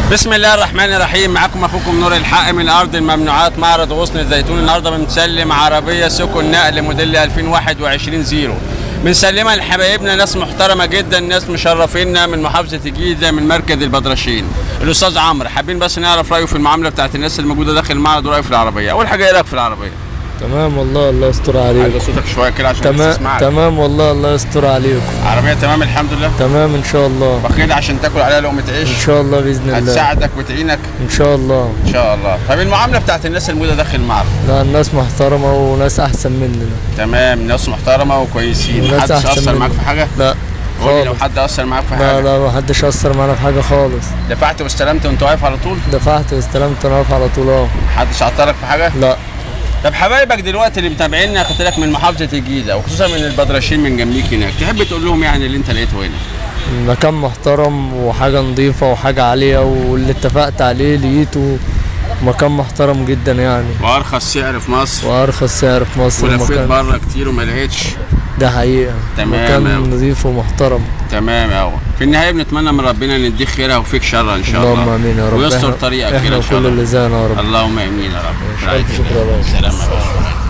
بسم الله الرحمن الرحيم معاكم اخوكم نور الحق من ارض الممنوعات معرض غصن الزيتون النهارده بنسلم عربيه سكن نقل موديل 2021 زيرو بنسلمها لحبايبنا ناس محترمه جدا ناس مشرفينا من محافظه الجيزه من مركز البدرشين الاستاذ عمرو حابين بس نعرف رايه في المعامله بتاعت الناس الموجوده داخل المعرض ورايه في العربيه اول حاجه ايه رايك في العربيه تمام والله الله يستر على عليكم صوتك شويه كده عشان الناس تمام تسمعك تمام والله الله يستر عليكم عربيه تمام الحمد لله تمام ان شاء الله واخدها عشان تاكل عليها لقمه عيش ان شاء الله باذن الله هتساعدك وتعينك ان شاء الله ان شاء الله طب المعامله بتاعت الناس الموجوده داخل المعرض لا الناس محترمه وناس احسن مننا تمام ناس محترمه وكويسين وناس محدش أحسن اثر معاك مني. في حاجه لا قول لي لو خالص حد اثر معاك في لا حاجه لا ما حدش اثر معانا في حاجه خالص دفعت واستلمت وانت واقف على طول دفعت واستلمت انا واقف على طول اهو محدش عطلك في حاجه لا طب حبايبك دلوقتي اللي متابعينا خدت لك من محافظه الجيزه وخصوصا من البدرشين من جنبيك هناك تحب تقول لهم يعني اللي انت لقيته هنا المكان محترم وحاجه نظيفه وحاجه عاليه واللي اتفقت عليه لقيته مكان محترم جدا يعني وارخص سعر في مصر وارخص سعر في مصر ولفيت المكان بره كتير وما لقيتش ده حقيقه تمام مكان أوي. نظيف ومحترم تمام اهو في النهايه بنتمنى من ربنا ان يديك خيرها وفيك شرها ان شاء الله اللهم امين يا رب ويستر إحنا- طريقك كده احنا ان شاء وكل الله اللي زينا يا رب اللهم امين يا رب ألف شكر يا باشا. سلام يا باشا